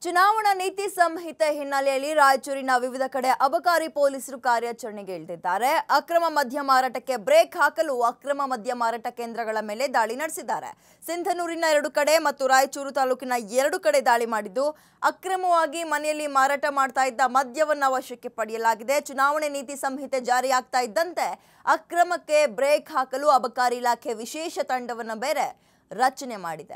ಚುನಾವಣಾ ನೀತಿ ಸಂಹಿತೆ ಹಿನ್ನೆಲೆಯಲ್ಲಿ ರಾಯಚೂರಿನ ವಿವಿಧ ಕಡೆ ಅಬಕಾರಿ ಪೊಲೀಸರು ಕಾರ್ಯಾಚರಣೆಗೆ ಇಳಿದಿದ್ದಾರೆ ಅಕ್ರಮ ಮದ್ಯ ಮಾರಾಟಕ್ಕೆ ಬ್ರೇಕ್ ಹಾಕಲು ಅಕ್ರಮ ಮದ್ಯ ಮಾರಾಟ ಕೇಂದ್ರಗಳ ಮೇಲೆ ದಾಳಿ ನಡೆಸಿದ್ದಾರೆ ಸಿಂಧನೂರಿನ ಎರಡು ಕಡೆ ಮತ್ತು ರಾಯಚೂರು ತಾಲೂಕಿನ ಎರಡು ಕಡೆ ದಾಳಿ ಮಾಡಿದ್ದು ಅಕ್ರಮವಾಗಿ ಮನೆಯಲ್ಲಿ ಮಾರಾಟ ಮಾಡ್ತಾ ಇದ್ದ ಮದ್ಯವನ್ನ ವಶಕ್ಕೆ ಪಡೆಯಲಾಗಿದೆ ಚುನಾವಣೆ ನೀತಿ ಸಂಹಿತೆ ಜಾರಿಯಾಗ್ತಾ ಇದ್ದಂತೆ ಅಕ್ರಮಕ್ಕೆ ಬ್ರೇಕ್ ಹಾಕಲು ಅಬಕಾರಿ ಇಲಾಖೆ ವಿಶೇಷ ತಂಡವನ್ನು ಬೇರೆ ರಚನೆ ಮಾಡಿದೆ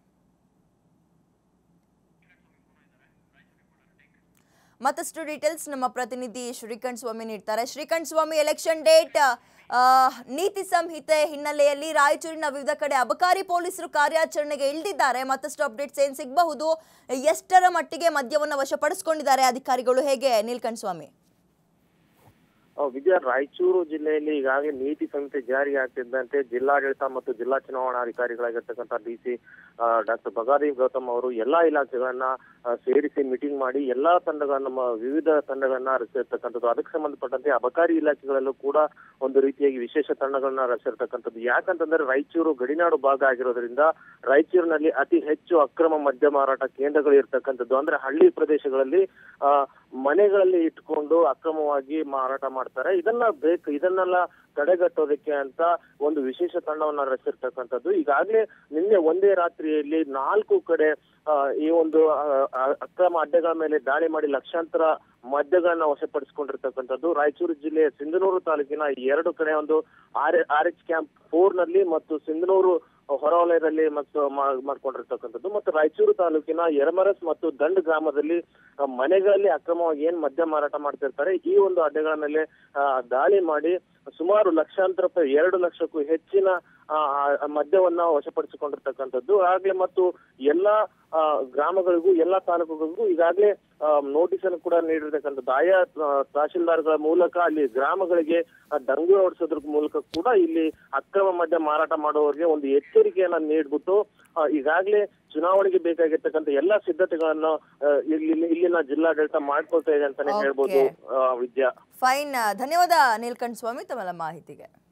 ಮತ್ತಷ್ಟು ಡೀಟೇಲ್ಸ್ ನಮ್ಮ ಪ್ರತಿನಿಧಿ ಶ್ರೀಕಂಠ್ ಸ್ವಾಮಿ ನೀಡ್ತಾರೆ ಶ್ರೀಕಂಠ್ ಸ್ವಾಮಿ ಎಲೆಕ್ಷನ್ ಡೇಟ್ ಆ, ನೀತಿ ಸಂಹಿತೆ ಹಿನ್ನೆಲೆಯಲ್ಲಿ ರಾಯಚೂರಿನ ವಿವಿಧ ಕಡೆ ಅಬಕಾರಿ ಪೊಲೀಸರು ಕಾರ್ಯಾಚರಣೆಗೆ ಇಳಿದಿದ್ದಾರೆ ಮತ್ತಷ್ಟು ಅಪ್ಡೇಟ್ಸ್ ಏನ್ ಸಿಗಬಹುದು ಎಷ್ಟರ ಮಟ್ಟಿಗೆ ಮದ್ಯವನ್ನು ವಶಪಡಿಸಿಕೊಂಡಿದ್ದಾರೆ ಅಧಿಕಾರಿಗಳು ಹೇಗೆ ನೀಲ್ಕಂಠ್ ಸ್ವಾಮಿ ಆ, ವಿಜಯ ರಾಯಚೂರು ಜಿಲ್ಲೆಯಲ್ಲಿ ಈಗಾಗಲೇ ನೀತಿ ಸಂಹಿತೆ ಜಾರಿ ಆಗ್ತಿದ್ದಂತೆ ಜಿಲ್ಲಾಡಳಿತ ಮತ್ತು ಜಿಲ್ಲಾ ಚುನಾವಣಾಧಿಕಾರಿಗಳಾಗಿರ್ತಕ್ಕಂಥ D C doctor Bagadev Gautham ಅವರು ಎಲ್ಲಾ ಇಲಾಖೆಗಳನ್ನ ಆ, ಸೇರಿಸಿ ಮೀಟಿಂಗ್ ಮಾಡಿ ಎಲ್ಲಾ ತಂಡಗಳನ್ನ ನಮ್ಮ ವಿವಿಧ ತಂಡಗಳನ್ನ ರಚಿಸಿರ್ತಕ್ಕಂಥದ್ದು ಅದಕ್ಕೆ ಸಂಬಂಧಪಟ್ಟಂತೆ ಅಬಕಾರಿ ಇಲಾಖೆಗಳಲ್ಲೂ ಕೂಡ ಒಂದು ರೀತಿಯಾಗಿ ವಿಶೇಷ ತಂಡಗಳನ್ನ ರಚಿಸಿರ್ತಕ್ಕಂಥದ್ದು ಯಾಕಂತಂದ್ರೆ ರಾಯಚೂರು ಗಡಿನಾಡು ಭಾಗ ಆಗಿರೋದ್ರಿಂದ ರಾಯಚೂರಿನಲ್ಲಿ ಅತಿ ಹೆಚ್ಚು ಅಕ್ರಮ ಮದ್ಯ ಮಾರಾಟ ಕೇಂದ್ರಗಳು ಇರ್ತಕ್ಕಂಥದ್ದು ಅಂದ್ರೆ ಹಳ್ಳಿ ಪ್ರದೇಶಗಳಲ್ಲಿ ಆ ಮನೆಗಳಲ್ಲಿ ಇಟ್ಕೊಂಡು ಅಕ್ರಮವಾಗಿ ಮಾರಾಟ ಮಾಡ್ತಾರೆ ಇದನ್ನ ಬೇಕು ಇದನ್ನೆಲ್ಲ ತಡೆಗಟ್ಟೋದಕ್ಕೆ ಅಂತ ಒಂದು ವಿಶೇಷ ತಂಡವನ್ನ ರಚಿಸಿರ್ತಕ್ಕಂಥದ್ದು ಈಗಾಗಲೇ ನಿನ್ನೆ ಒಂದೇ ರಾತ್ರಿಯಲ್ಲಿ ನಾಲ್ಕು ಕಡೆ ಆ, ಈ ಒಂದು ಆ, ಆ, ಅಕ್ರಮ ಅಡ್ಡೆಗಳ ಮೇಲೆ ದಾಳಿ ಮಾಡಿ ಲಕ್ಷಾಂತರ ಮದ್ಯಗಳನ್ನ ವಶಪಡಿಸಿಕೊಂಡಿರ್ತಕ್ಕಂಥದ್ದು ರಾಯಚೂರು ಜಿಲ್ಲೆಯ ಸಿಂಧನೂರು ತಾಲೂಕಿನ ಎರಡು ಕಡೆ ಒಂದು R R H camp four ನಲ್ಲಿ ಮತ್ತು ಸಿಂಧನೂರು ಹೊರವಲಯದಲ್ಲಿ ಮತ್ತು ಮಾ- ಮಾಡ್ಕೊಂಡಿರ್ತಕ್ಕಂಥದ್ದು ಮತ್ತು ರಾಯಚೂರು ತಾಲೂಕಿನ ಯರಮರಸ್ ಮತ್ತು ದಂಡ್ ಗ್ರಾಮದಲ್ಲಿ ಆ, ಮನೆಗಳಲ್ಲಿ ಅಕ್ರಮವಾಗಿ ಏನ್ ಮದ್ಯ ಮಾರಾಟ ಮಾಡ್ತಿರ್ತಾರೆ ಈ ಒಂದು ಅಡ್ಡೆಗಳ ಮೇಲೆ ಆ, ದಾಳಿ ಮಾಡಿ ಸುಮಾರು ಲಕ್ಷಾಂತರ ರೂಪಾಯಿ ಎರಡು ಲಕ್ಷಕ್ಕೂ ಹೆಚ್ಚಿನ ಆ, ಆ, ಮದ್ಯವನ್ನ ವಶಪಡಿಸಿಕೊಂಡಿರ್ತಕ್ಕಂಥದ್ದು ಆಗ್ಲೇ ಮತ್ತು ಎಲ್ಲಾ ಆ, ಗ್ರಾಮಗಳಿಗೂ ಎಲ್ಲಾ ತಾಲೂಕುಗಳಿಗೂ ಈಗಾಗಲೇ ನೋಟಿಸ್ ಅನ್ನು ಕೂಡ ನೀಡಿರ್ತಕ್ಕಂಥದ್ದು ಆಯಾ ಆ, ತಹಶೀಲ್ದಾರ್ಗಳ ಮೂಲಕ ಅಲ್ಲಿ ಗ್ರಾಮಗಳಿಗೆ ಆ, ಡಂಗು ಓಡಿಸೋದ್ರ ಮೂಲಕ ಕೂಡ ಇಲ್ಲಿ ಅಕ್ರಮ ಮದ್ಯ ಮಾರಾಟ ಮಾಡುವವರಿಗೆ ಒಂದು ಎಚ್ಚರಿಕೆಯನ್ನ ನೀಡ್ಬಿಟ್ಟು ಆ, ಈಗಾಗಲೇ ಚುನಾವಣೆಗೆ ಬೇಕಾಗಿರ್ತಕ್ಕಂಥ ಎಲ್ಲಾ ಸಿದ್ಧತೆಗಳನ್ನು ಆ, ಇಲ್ಲಿ ಇಲ್ಲಿನ ಜಿಲ್ಲಾಡಳಿತ ಮಾಡ್ಕೊಳ್ತಾ ಇದೆ ಅಂತಾನೆ Okay. ಹೇಳ್ಬೋದು ಆ, ವಿದ್ಯಾ ಫೈನ್ ಧನ್ಯವಾದ ನೀಲ್ಕಂಠ್ ಸ್ವಾಮಿ ತಮ್ಮೆಲ್ಲ ಮಾಹಿತಿಗೆ